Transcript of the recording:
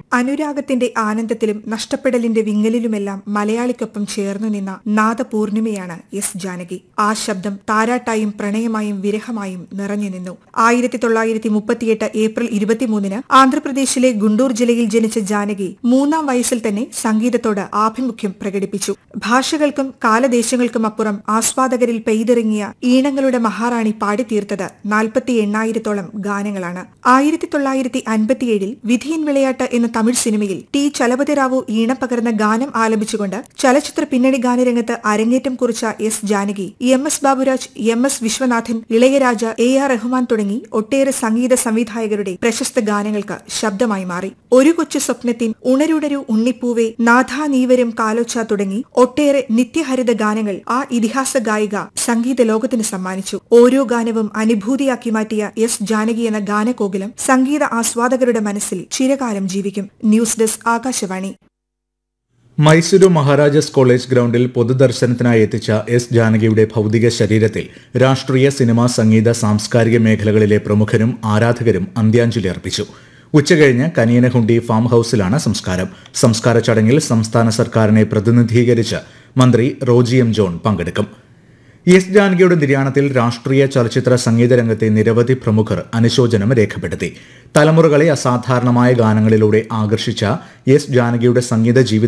അനുരാഗത്തിന്റെ ആനന്ദത്തിലും നഷ്ടപ്പെടലിന്റെ വിങ്ങലിലുമെല്ലാം മലയാളിക്കൊപ്പം ചേർന്നു നിന്ന നാദപൂർണിമയാണ് എസ് ജാനകി ആ ശബ്ദം താരാട്ടായും പ്രണയമായും വിരഹമായും നിറഞ്ഞു നിന്നു ആയിരത്തി തൊള്ളായിരത്തി മുപ്പത്തിയെട്ട് ഏപ്രിൽ ഇരുപത്തിമൂന്നിന് ആന്ധ്രാപ്രദേശിലെ ഗുണ്ടൂർ ജില്ലയിൽ ജനിച്ച ജാനകി മൂന്നാം വയസ്സിൽ തന്നെ സംഗീതത്തോട് ആഭിമുഖ്യം പ്രകടിപ്പിച്ചു ഭാഷകൾക്കും കാലദേശങ്ങൾക്കും അപ്പുറം ആസ്വാദകരിൽ പെയ്തിറങ്ങിയ ഈണങ്ങളുടെ മഹാറാണി പാടിത്തീർത്തത് നാൽപ്പത്തി എണ്ണായിരത്തോളം ഗാനങ്ങളാണ് ആയിരത്തി തൊള്ളായിരത്തി അൻപത്തിയേഴിൽ വിധിയൻ വിളയാട്ട് എന്ന തമിഴ് സിനിമയിൽ ടി ചലപതിറാവു ഈണം പകർന്ന ഗാനം ആലപിച്ചുകൊണ്ട് ചലച്ചിത്ര പിന്നണി ഗാനരംഗത്ത് അരങ്ങേറ്റം കുറിച്ച S Janaki M S Baburaj M S Viswanathan Ilayaraja A R Rahman തുടങ്ങി ഒട്ടേറെ സംഗീത സംവിധായകരുടെ പ്രശസ്ത ഗാനങ്ങൾക്ക് ശബ്ദമായി മാറി ഒരു കൊച്ചു സ്വപ്നത്തിൻ ഉണരുടരു ഉണ്ണിപ്പൂവേ നാഥാ നീവരും കാലോച്ച തുടങ്ങി ഒട്ടേറെ നിത്യഹരിത ഗാനങ്ങൾ ആ ഇതിഹാസ ഗായിക സംഗീത ലോകത്തിന് സമ്മാനിച്ചു ഓരോ ഗാനവും അനുഭൂതിയാക്കി മാറ്റിയ എസ് ജാനകി എന്ന ഗാനകോകിലം സംഗീത ആസ്വാദകരുടെ മനസ്സിൽ ചിരകാലം ജീവിക്കും news desk Akashvani Mysuru Maharajas college ഗ്രൗണ്ടിൽ പൊതുദർശനത്തിനായി എത്തിച്ച എസ് ജാനകിയുടെ ഭൗതിക ശരീരത്തിൽ രാഷ്ട്രീയ സിനിമാ സംഗീത സാംസ്കാരിക മേഖലകളിലെ പ്രമുഖരും ആരാധകരും അന്ത്യാഞ്ജലി അർപ്പിച്ചു ഉച്ചകഴിഞ്ഞ് കനിയനഹുണ്ടി ഫാം ഹൌസിലാണ് സംസ്കാരം സംസ്കാര ചടങ്ങിൽ സംസ്ഥാന സർക്കാരിനെ പ്രതിനിധീകരിച്ച് മന്ത്രി റോജി എം ജോൺ പങ്കെടുക്കും എസ് ജാനകിയുടെ നിര്യാണത്തിൽ രാഷ്ട്രീയ ചലച്ചിത്ര സംഗീത രംഗത്തെ നിരവധി പ്രമുഖർ അനുശോചനം രേഖപ്പെടുത്തി തലമുറകളെ അസാധാരണമായ ഗാനങ്ങളിലൂടെ ആകർഷിച്ച എസ് ജാനകിയുടെ സംഗീത ജീവിത